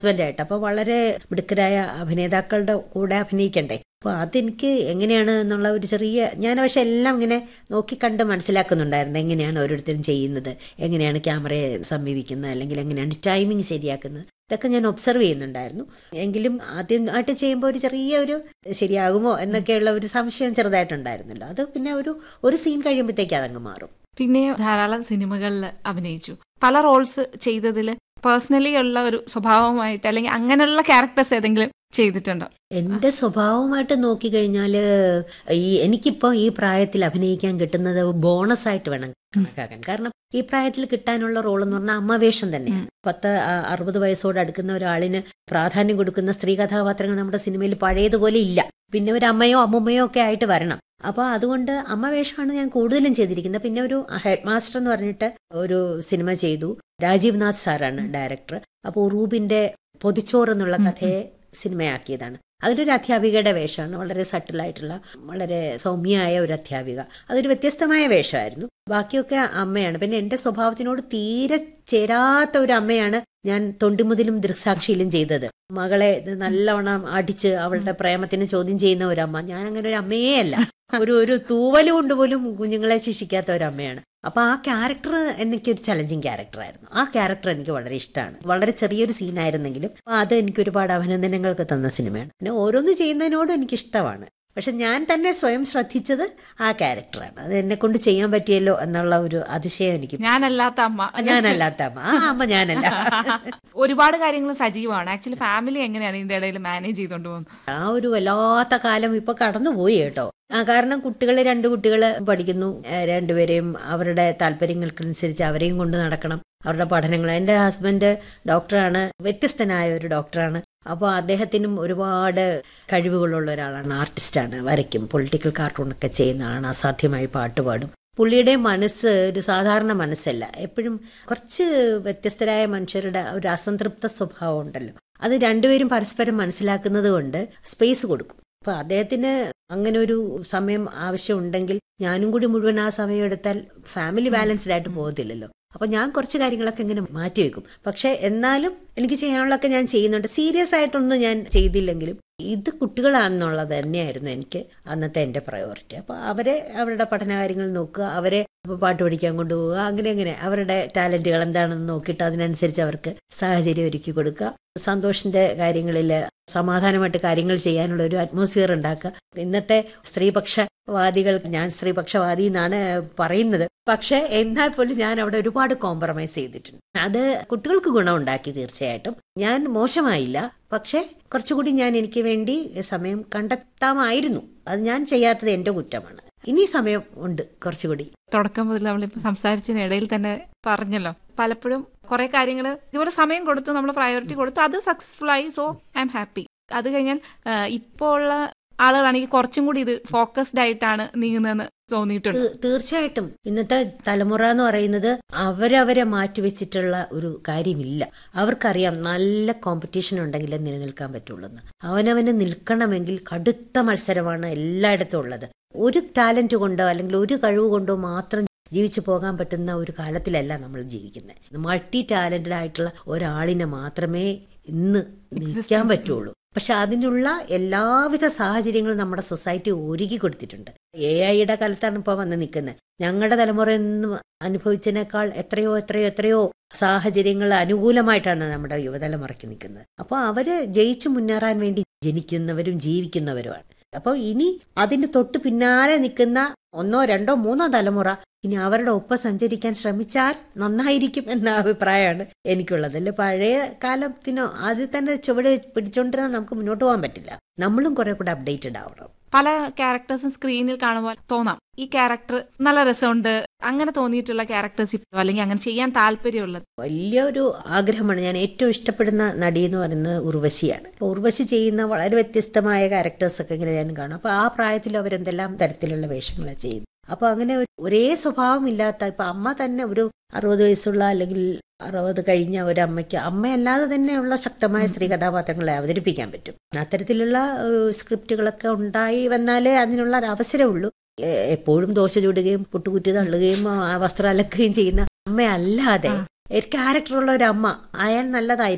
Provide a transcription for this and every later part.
ഹസ്ബൻഡായിട്ട് അപ്പോൾ വളരെ മിടുക്കരായ അഭിനേതാക്കളുടെ കൂടെ അഭിനയിക്കണ്ടേ അപ്പോൾ അതെനിക്ക് എങ്ങനെയാണ് എന്നുള്ള ഒരു ചെറിയ ഞാൻ പക്ഷെ എല്ലാം ഇങ്ങനെ നോക്കി കണ്ട് മനസ്സിലാക്കുന്നുണ്ടായിരുന്നു എങ്ങനെയാണ് ഓരോരുത്തരും ചെയ്യുന്നത് എങ്ങനെയാണ് ക്യാമറയെ സമീപിക്കുന്നത് അല്ലെങ്കിൽ എങ്ങനെയാണ് ടൈമിങ് ശരിയാക്കുന്നത് ഇതൊക്കെ ഞാൻ ഒബ്സർവ് ചെയ്യുന്നുണ്ടായിരുന്നു എങ്കിലും ആദ്യമായിട്ട് ചെയ്യുമ്പോൾ ഒരു ചെറിയ ഒരു ശരിയാകുമോ എന്നൊക്കെയുള്ള ഒരു സംശയം ചെറുതായിട്ടുണ്ടായിരുന്നല്ലോ അത് പിന്നെ ഒരു ഒരു സീൻ കഴിയുമ്പോഴത്തേക്ക് അതങ്ങ് മാറും പിന്നെ ധാരാളം സിനിമകളിൽ അഭിനയിച്ചു പല റോൾസ് ചെയ്തതിൽ പേഴ്സണലി ഉള്ള ഒരു സ്വഭാവമായിട്ട് അല്ലെങ്കിൽ അങ്ങനെയുള്ള ക്യാരക്ടേഴ്സ് ഏതെങ്കിലും ചെയ്തിട്ടുണ്ടോ എന്റെ സ്വഭാവമായിട്ട് നോക്കിക്കഴിഞ്ഞാൽ ഈ എനിക്കിപ്പോൾ ഈ പ്രായത്തിൽ അഭിനയിക്കാൻ കിട്ടുന്നത് ബോണസ് ആയിട്ട് വേണം കണക്കാക്കാൻ കാരണം ഈ പ്രായത്തിൽ കിട്ടാനുള്ള റോൾ എന്ന് പറഞ്ഞാൽ അമ്മവേഷം തന്നെയാണ് പത്ത് ആ- അറുപത് വയസ്സോട് അടുക്കുന്ന ഒരാളിന് പ്രാധാന്യം കൊടുക്കുന്ന സ്ത്രീ കഥാപാത്രങ്ങൾ നമ്മുടെ സിനിമയിൽ പഴയതുപോലെ ഇല്ല പിന്നെ ഒരു അമ്മയോ അമ്മുമ്മയോ ഒക്കെ ആയിട്ട് വരണം അപ്പോൾ അതുകൊണ്ട് അമ്മ വേഷമാണ് ഞാൻ കൂടുതലും ചെയ്തിരിക്കുന്നത് പിന്നെ ഒരു ഹെഡ് മാസ്റ്റർ എന്ന് പറഞ്ഞിട്ട് ഒരു സിനിമ ചെയ്തു രാജീവ് നാഥ് സാറാണ് ഡയറക്ടർ അപ്പോൾ ഉറൂബിന്റെ പൊതിച്ചോറ് എന്നുള്ള കഥയെ സിനിമയാക്കിയതാണ് അതിലൊരു അധ്യാപികയുടെ വേഷമാണ് വളരെ സട്ടിലായിട്ടുള്ള വളരെ സൗമ്യമായ ഒരു അധ്യാപിക അതൊരു വ്യത്യസ്തമായ വേഷമായിരുന്നു ബാക്കിയൊക്കെ അമ്മയാണ് പിന്നെ എൻ്റെ സ്വഭാവത്തിനോട് തീരെ ചേരാത്ത ഒരു അമ്മയാണ് ഞാൻ തൊണ്ടിമുതലും ദൃക്സാക്ഷിയിലും ചെയ്തത് മകളെ ഇത് നല്ലവണ്ണം അടിച്ച് അവളുടെ പ്രേമത്തിന് ചോദ്യം ചെയ്യുന്ന ഒരു അമ്മ ഞാൻ അങ്ങനെ ഒരു അമ്മയേ അല്ല ഒരു ഒരു തൂവല് കൊണ്ട് പോലും കുഞ്ഞുങ്ങളെ ശിക്ഷിക്കാത്ത ഒരു അമ്മയാണ് അപ്പൊ ആ ക്യാരക്ടർ എനിക്കൊരു ചലഞ്ചിങ് ക്യാരക്ടറായിരുന്നു ആ ക്യാരക്ടർ എനിക്ക് വളരെ ഇഷ്ടമാണ് വളരെ ചെറിയൊരു സീനായിരുന്നെങ്കിലും അപ്പൊ അത് എനിക്ക് ഒരുപാട് അഭിനന്ദനങ്ങൾക്ക് തന്ന സിനിമയാണ് പിന്നെ ഓരോന്ന് ചെയ്യുന്നതിനോടും എനിക്ക് ഇഷ്ടമാണ് പക്ഷെ ഞാൻ തന്നെ സ്വയം ശ്രദ്ധിച്ചത് ആ ക്യാരക്ടറാണ് അത് എന്നെ കൊണ്ട് ചെയ്യാൻ പറ്റിയല്ലോ എന്നുള്ള ഒരു അതിശയം എനിക്ക് ഞാനല്ലാത്ത അമ്മ ഞാനല്ലാത്ത അമ്മ ആ അമ്മ ഞാനല്ല ഒരുപാട് കാര്യങ്ങൾ സജീവമാണ് ആക്ച്വലി ഫാമിലി എങ്ങനെയാണ് ഇതിന്റെ ഇടയിൽ മാനേജ് ചെയ്തുകൊണ്ട് പോകുന്നത് ആ ഒരു വല്ലാത്ത കാലം ഇപ്പൊ കടന്നുപോയി കേട്ടോ ആ കാരണം കുട്ടികൾ രണ്ട് കുട്ടികൾ പഠിക്കുന്നു ഏ, രണ്ടുപേരെയും അവരുടെ താല്പര്യങ്ങൾക്കനുസരിച്ച് അവരെയും കൊണ്ട് നടക്കണം അവരുടെ പഠനങ്ങൾ എൻ്റെ ഹസ്ബൻഡ് ഡോക്ടറാണ് വ്യത്യസ്തനായ ഒരു ഡോക്ടറാണ് അപ്പോൾ അദ്ദേഹത്തിനും ഒരുപാട് കഴിവുകളുള്ള ഒരാളാണ് ആർട്ടിസ്റ്റാണ് വരയ്ക്കും പൊളിറ്റിക്കൽ കാർട്ടൂണൊക്കെ ചെയ്യുന്ന ആളാണ് അസാധ്യമായി പാട്ട് പാടും പുള്ളിയുടെ മനസ്സ് ഒരു സാധാരണ മനസ്സല്ല എപ്പോഴും കുറച്ച് വ്യത്യസ്തരായ മനുഷ്യരുടെ ഒരു അസംതൃപ്ത സ്വഭാവം ഉണ്ടല്ലോ അത് രണ്ടുപേരും പരസ്പരം മനസ്സിലാക്കുന്നത് കൊണ്ട് സ്പേസ് കൊടുക്കും അപ്പൊ അദ്ദേഹത്തിന് അങ്ങനെ ഒരു സമയം ആവശ്യമുണ്ടെങ്കിൽ ഞാനും കൂടി മുഴുവൻ ആ സമയം എടുത്താൽ ഫാമിലി ബാലൻസ്ഡ് ആയിട്ട് പോകത്തില്ലല്ലോ അപ്പൊ ഞാൻ കുറച്ച് കാര്യങ്ങളൊക്കെ ഇങ്ങനെ മാറ്റിവെക്കും പക്ഷെ എന്നാലും എനിക്ക് ചെയ്യാനുള്ളതൊക്കെ ഞാൻ ചെയ്യുന്നുണ്ട് സീരിയസ് ആയിട്ടൊന്നും ഞാൻ ചെയ്തില്ലെങ്കിലും ഇത് കുട്ടികളാണെന്നുള്ളത് തന്നെയായിരുന്നു എനിക്ക് അന്നത്തെ എൻ്റെ പ്രയോറിറ്റി അപ്പോൾ അവരെ അവരുടെ പഠന കാര്യങ്ങൾ നോക്കുക അവരെ ഇപ്പൊ പാട്ട് പഠിക്കാൻ കൊണ്ടുപോവുക അങ്ങനെ അങ്ങനെ അവരുടെ ടാലന്റുകൾ എന്താണെന്ന് നോക്കിയിട്ട് അതിനനുസരിച്ച് അവർക്ക് സാഹചര്യം ഒരുക്കി കൊടുക്കുക സന്തോഷിന്റെ കാര്യങ്ങളിൽ സമാധാനമായിട്ട് കാര്യങ്ങൾ ചെയ്യാനുള്ള ഒരു അറ്റ്മോസ്ഫിയർ ഉണ്ടാക്കുക ഇന്നത്തെ സ്ത്രീപക്ഷവാദികൾ ഞാൻ സ്ത്രീപക്ഷവാദി എന്നാണ് പറയുന്നത് പക്ഷെ എന്നാൽ പോലും ഞാൻ അവിടെ ഒരുപാട് കോംപ്രമൈസ് ചെയ്തിട്ടുണ്ട് അത് കുട്ടികൾക്ക് ഗുണമുണ്ടാക്കി തീർച്ചയായിട്ടും ഞാൻ മോശമായില്ല പക്ഷെ കുറച്ചുകൂടി ഞാൻ എനിക്ക് വേണ്ടി സമയം കണ്ടെത്താമായിരുന്നു അത് ഞാൻ ചെയ്യാത്തത് എന്റെ കുറ്റമാണ് ഇനി സമയം ഉണ്ട് കുറച്ചുകൂടി തുടക്കം മുതൽ നമ്മളിപ്പോ സംസാരിച്ചതിന് ഇടയിൽ തന്നെ പറഞ്ഞല്ലോ പലപ്പോഴും കുറെ കാര്യങ്ങൾ ഇതുപോലെ സമയം കൊടുത്തു നമ്മൾ പ്രയോറിറ്റി കൊടുത്തു അത് സക്സസ്ഫുൾ ആയി സോ ഐ എം ഹാപ്പി അത് കഴിഞ്ഞാൽ ആ, ഇപ്പോ ഉള്ള ആളുകളാണെങ്കിൽ കുറച്ചും കൂടി ഇത് ഫോക്കസ്ഡ് ആയിട്ടാണ് നീങ്ങുന്നതെന്ന് തോന്നിയിട്ടുണ്ട് തീ- തീർച്ചയായിട്ടും ഇന്നത്തെ തലമുറ എന്ന് പറയുന്നത് അവരവരെ മാറ്റിവെച്ചിട്ടുള്ള ഒരു കാര്യമില്ല അവർക്കറിയാം നല്ല കോമ്പറ്റീഷൻ ഉണ്ടെങ്കിലേ നിലനിൽക്കാൻ പറ്റുള്ളൂ എന്ന് അവനവന് നിൽക്കണമെങ്കിൽ കടുത്ത മത്സരമാണ് എല്ലായിടത്തും ഉള്ളത് ഒരു ടാലന്റ് കൊണ്ടോ അല്ലെങ്കിൽ ഒരു കഴിവ് കൊണ്ടോ മാത്രം ജീവിച്ചു പോകാൻ പറ്റുന്ന ഒരു കാലത്തിലല്ല നമ്മൾ ജീവിക്കുന്നത് മൾട്ടി ടാലന്റഡ് ആയിട്ടുള്ള ഒരാളിനെ മാത്രമേ ഇന്ന് നിൽക്കാൻ പറ്റുള്ളൂ പക്ഷെ അതിനുള്ള എല്ലാവിധ സാഹചര്യങ്ങളും നമ്മുടെ സൊസൈറ്റി ഒരുക്കി കൊടുത്തിട്ടുണ്ട് എ ഐയുടെ കാലത്താണ് ഇപ്പോൾ വന്ന് നിൽക്കുന്നത് ഞങ്ങളുടെ തലമുറ എന്നും അനുഭവിച്ചതിനേക്കാൾ എത്രയോ എത്രയോ എത്രയോ സാഹചര്യങ്ങൾ അനുകൂലമായിട്ടാണ് നമ്മുടെ യുവതലമുറയ്ക്ക് നിൽക്കുന്നത് അപ്പോൾ അവര് ജയിച്ചു മുന്നേറാൻ വേണ്ടി ജനിക്കുന്നവരും ജീവിക്കുന്നവരുമാണ് അപ്പോൾ ഇനി അതിന്റെ തൊട്ട് പിന്നാലെ നിൽക്കുന്ന ഒന്നോ രണ്ടോ മൂന്നോ തലമുറ ഇനി അവരുടെ ഒപ്പം സഞ്ചരിക്കാൻ ശ്രമിച്ചാൽ നന്നായിരിക്കും എന്ന അഭിപ്രായമാണ് എനിക്കുള്ളത് അല്ലെ പഴയ കാലത്തിനോ അതിൽ തന്നെ ചുവട് പിടിച്ചോണ്ടിരുന്നാൽ നമുക്ക് മുന്നോട്ട് പോകാൻ പറ്റില്ല നമ്മളും കുറെ കൂടെ അപ്ഡേറ്റഡ് ആവണം പല ക്യാരക്ടേഴ്സും സ്ക്രീനിൽ കാണുമ്പോൾ തോന്നാം ഈ ക്യാരക്ടർ നല്ല രസമുണ്ട് അങ്ങനെ തോന്നിയിട്ടുള്ള ക്യാരക്ടേഴ്സ് ഇപ്പോൾ അല്ലെങ്കിൽ അങ്ങനെ ചെയ്യാൻ താല്പര്യമുള്ളത് വലിയൊരു ആഗ്രഹമാണ് ഞാൻ ഏറ്റവും ഇഷ്ടപ്പെടുന്ന നടി എന്ന് പറയുന്നത് ഉർവശിയാണ് അപ്പോൾ ഉർവശി ചെയ്യുന്ന വളരെ വ്യത്യസ്തമായ ക്യാരക്ടേഴ്സ് ഒക്കെ ഇങ്ങനെ ഞാൻ കാണും അപ്പോൾ ആ പ്രായത്തിൽ അവരെന്തെല്ലാം തരത്തിലുള്ള വേഷങ്ങളാണ് ചെയ്യുന്നത് അപ്പോൾ അങ്ങനെ ഒരു- ഒരേ സ്വഭാവമില്ലാത്ത ഇപ്പൊ അമ്മ തന്നെ ഒരു അറുപത് വയസ്സുള്ള അല്ലെങ്കിൽ അറുപത് കഴിഞ്ഞ ഒരു അമ്മയ്ക്ക് അമ്മയല്ലാതെ തന്നെയുള്ള ശക്തമായ സ്ത്രീ കഥാപാത്രങ്ങളെ അവതരിപ്പിക്കാൻ പറ്റും അത്തരത്തിലുള്ള ഏഹ്, സ്ക്രിപ്റ്റുകളൊക്കെ ഉണ്ടായി വന്നാലേ അതിനുള്ള ഒരു അവസരമുള്ളൂ എ- എപ്പോഴും ദോശ ചൂടുകയും പുട്ടുകുറ്റി തള്ളുകയും ആ, വസ്ത്രം അലക്കുകയും ചെയ്യുന്ന അമ്മയല്ലാതെ ഒരു ക്യാരക്ടറുള്ള ഒരു അമ്മ ആയാൽ നല്ലതായിരിക്കും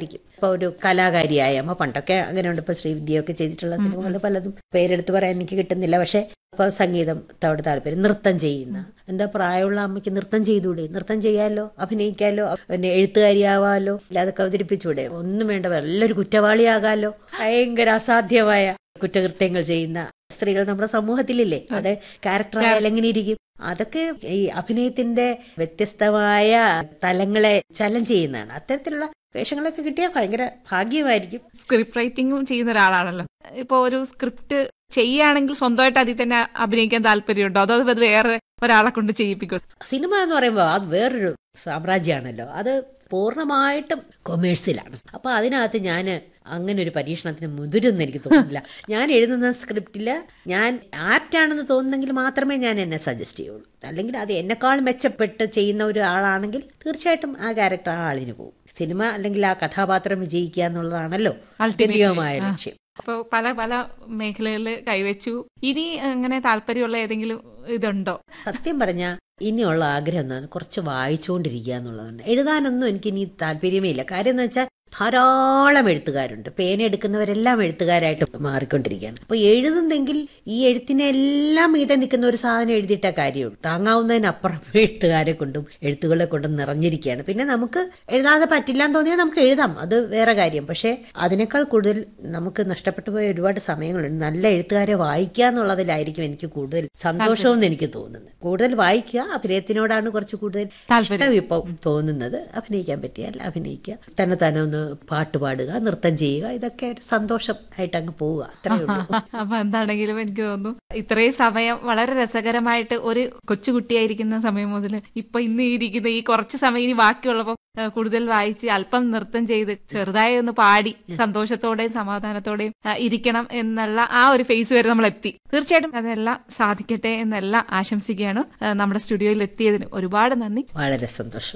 ഇപ്പൊ ഒരു കലാകാരിയായ അമ്മ പണ്ടൊക്കെ അങ്ങനെയുണ്ട് ഇപ്പൊ ശ്രീവിദ്യയൊക്കെ ചെയ്തിട്ടുള്ള സിനിമകൾ പലതും പേരെടുത്ത് പറയാൻ എനിക്ക് കിട്ടുന്നില്ല പക്ഷെ ഇപ്പൊ സംഗീതത്തോട് താല്പര്യം നൃത്തം ചെയ്യുന്ന എന്താ പ്രായമുള്ള അമ്മയ്ക്ക് നൃത്തം ചെയ്തൂടെ നൃത്തം ചെയ്യാലോ അഭിനയിക്കാലോ പിന്നെ എഴുത്തുകാരിയാവാലോ അല്ലാതെ അവതരിപ്പിച്ചൂടെ ഒന്നും വേണ്ട നല്ലൊരു കുറ്റവാളിയാകാലോ ഭയങ്കര അസാധ്യമായ കുറ്റകൃത്യങ്ങൾ ചെയ്യുന്ന സ്ത്രീകൾ നമ്മുടെ സമൂഹത്തിലില്ലേ അത് ക്യാരക്ടറായാലും എങ്ങനെ ഇരിക്കും അതൊക്കെ ഈ അഭിനയത്തിന്റെ വ്യത്യസ്തമായ തലങ്ങളെ ചലഞ്ച് ചെയ്യുന്നതാണ് അത്തരത്തിലുള്ള വേഷങ്ങളൊക്കെ കിട്ടിയാൽ ഭയങ്കര ഭാഗ്യമായിരിക്കും സ്ക്രിപ്റ്റ് റൈറ്റിംഗും ചെയ്യുന്ന ഒരാളാണല്ലോ ഇപ്പൊ ഒരു സ്ക്രിപ്റ്റ് ചെയ്യുകയാണെങ്കിൽ സ്വന്തമായിട്ട് അതിൽ തന്നെ അഭിനയിക്കാൻ താല്പര്യമുണ്ടോ അതോ അത് വേറെ ഒരാളെ കൊണ്ട് ചെയ്യിപ്പിക്കും സിനിമ എന്ന് പറയുമ്പോൾ അത് വേറൊരു സാമ്രാജ്യമാണല്ലോ അത് പൂർണ്ണമായിട്ടും കൊമേഴ്സ്യലാണ് അപ്പൊ അതിനകത്ത് ഞാൻ അങ്ങനെ ഒരു പരീക്ഷണത്തിന് മുതിരുമെന്ന് എനിക്ക് തോന്നുന്നില്ല ഞാൻ എഴുതുന്ന സ്ക്രിപ്റ്റിൽ ഞാൻ ആപ്റ്റ് ആണെന്ന് തോന്നുന്നെങ്കിൽ മാത്രമേ ഞാൻ എന്നെ സജസ്റ്റ് ചെയ്യുള്ളൂ അല്ലെങ്കിൽ അത് എന്നെക്കാൾ മെച്ചപ്പെട്ട് ചെയ്യുന്ന ഒരു ആളാണെങ്കിൽ തീർച്ചയായിട്ടും ആ ക്യാരക്ടർ ആ ആളിന് പോകും സിനിമ അല്ലെങ്കിൽ ആ കഥാപാത്രം വിജയിക്കുക എന്നുള്ളതാണല്ലോ ആത്യന്തികമായ ലക്ഷ്യം അപ്പോൾ പല പല മേഖലകളിൽ കൈവച്ചു ഇനി അങ്ങനെ താല്പര്യമുള്ള ഏതെങ്കിലും ഇതുണ്ടോ സത്യം പറഞ്ഞ ഇനിയുള്ള ആഗ്രഹം എന്നാണ് കുറച്ച് വായിച്ചുകൊണ്ടിരിക്കുക എന്നുള്ളതാണ് എഴുതാനൊന്നും എനിക്ക് ഇനി താല്പര്യമേ ഇല്ല കാര്യം എന്ന് വെച്ചാൽ ധാരാളം എഴുത്തുകാരുണ്ട് പേന എടുക്കുന്നവരെല്ലാം എഴുത്തുകാരായിട്ട് മാറിക്കൊണ്ടിരിക്കുകയാണ് അപ്പോൾ എഴുതുന്നെങ്കിൽ ഈ എഴുത്തിനെല്ലാം മീതെ നിൽക്കുന്ന ഒരു സാധനം എഴുതിയിട്ട കാര്യമുള്ളൂ താങ്ങാവുന്നതിനപ്പുറം എഴുത്തുകാരെ കൊണ്ടും എഴുത്തുകളെ കൊണ്ടും നിറഞ്ഞിരിക്കുകയാണ് പിന്നെ നമുക്ക് എഴുതാതെ പറ്റില്ല എന്ന് തോന്നിയാൽ നമുക്ക് എഴുതാം അത് വേറെ കാര്യം പക്ഷേ അതിനേക്കാൾ കൂടുതൽ നമുക്ക് നഷ്ടപ്പെട്ടു പോയ ഒരുപാട് സമയങ്ങളുണ്ട് നല്ല എഴുത്തുകാരെ വായിക്കുക എന്നുള്ളതിലായിരിക്കും എനിക്ക് കൂടുതൽ സന്തോഷവും എന്ന് എനിക്ക് തോന്നുന്നത് കൂടുതൽ വായിക്കുക അഭിനയത്തിനോടാണ് കുറച്ച് കൂടുതൽ ഇഷ്ടം ഇപ്പോൾ തോന്നുന്നത് അഭിനയിക്കാൻ പറ്റിയാൽ അഭിനയിക്കുക തന്നെ തന്നെ ഒന്ന് പാട്ട് പാടുക നൃത്തം ചെയ്യുക ഇതൊക്കെ ഒരു സന്തോഷം ആയിട്ട് അങ്ങ് പോവുക അത്രേ ഉള്ളൂ അപ്പൊ എന്താണെങ്കിലും എനിക്ക് തോന്നുന്നു ഇത്രയും സമയം വളരെ രസകരമായിട്ട് ഒരു കൊച്ചുകുട്ടിയായിരിക്കുന്ന സമയം മുതൽ ഇപ്പൊ ഇന്ന് ഈ ഇരിക്കുന്ന ഈ കുറച്ച് സമയം ഇനി ബാക്കിയുള്ളപ്പോ ഏഹ്, കൂടുതൽ വായിച്ച് അല്പം നൃത്തം ചെയ്ത് ചെറുതായി ഒന്ന് പാടി സന്തോഷത്തോടെയും സമാധാനത്തോടെയും ഏഹ്, ഇരിക്കണം എന്നുള്ള ആ ഒരു ഫേസ് വരെ നമ്മൾ എത്തി തീർച്ചയായിട്ടും അതെല്ലാം സാധിക്കട്ടെ എന്നെല്ലാം ആശംസിക്കുകയാണ് ഏഹ്, നമ്മുടെ സ്റ്റുഡിയോയിൽ എത്തിയതിന് ഒരുപാട് നന്ദി വളരെ സന്തോഷം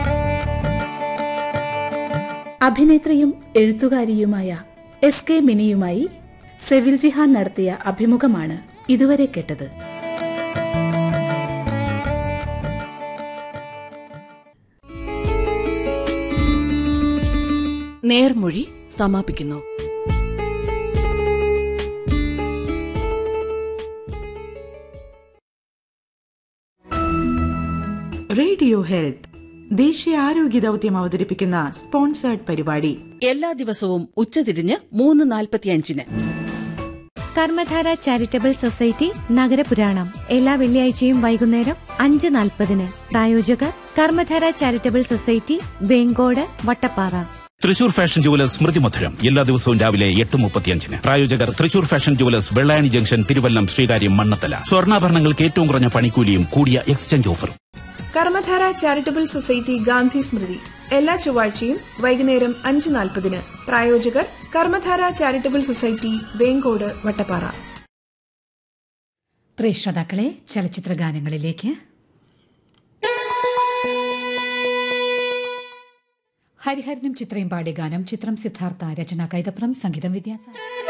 അഭിനേത്രിയും എഴുത്തുകാരിയുമായ എസ് കെ മിനിയുമായി സെവിൽ ജിഹാൻ നടത്തിയ അഭിമുഖമാണ് ഇതുവരെ കേട്ടത് നേർമൊഴി സമാപിക്കുന്നു റേഡിയോ ഹെൽത്ത് ദേശീയ ആരോഗ്യ ദൗത്യം അവതരിപ്പിക്കുന്ന സ്പോൺസേർഡ് പരിപാടി എല്ലാ ദിവസവും ഉച്ചതിരിഞ്ഞ് മൂന്ന് നാൽപ്പത്തിയഞ്ചിന് കർമ്മധാര ചാരിറ്റബിൾ സൊസൈറ്റി നഗരപുരാണം എല്ലാ വെള്ളിയാഴ്ചയും വൈകുന്നേരം അഞ്ച് നാൽപ്പതിന് പ്രായോജകർ Karmadhara charitable society Venkode Vattappara Thrissur fashion jewellers സ്മൃതി മധുരം എല്ലാ ദിവസവും രാവിലെ എട്ട് മുപ്പത്തിയഞ്ചിന് പ്രായോജകർ Thrissur fashion jewellers Vellayani junction Thiruvallam Sreekaryam Mannanthala സ്വർണ്ണാഭരണങ്ങൾക്ക് ഏറ്റവും കുറഞ്ഞ പണിക്കൂലിയും കൂടിയ എക്സ്ചേഞ്ച് ഓഫറും കർമ്മധാര ചാരിറ്റബിൾ സൊസൈറ്റി ഗാന്ധി സ്മൃതി എല്ലാ ചൊവ്വാഴ്ചയും വൈകുന്നേരം അഞ്ച് നാൽപ്പതിന് പ്രായോജകർ കർമ്മധാര ചാരിറ്റബിൾ സൊസൈറ്റി വേങ്കോട് വട്ടപ്പാറ പ്രിയ ശ്രോതാക്കളെ ചലച്ചിത്ര ഗാനങ്ങളിലേക്ക് ഹരിഹരനും ചിത്രയും പാടിയ ഗാനം ചിത്രം സിദ്ധാർത്ഥ രചന കൈതപ്രം സംഗീതം വിദ്യാസാഗർ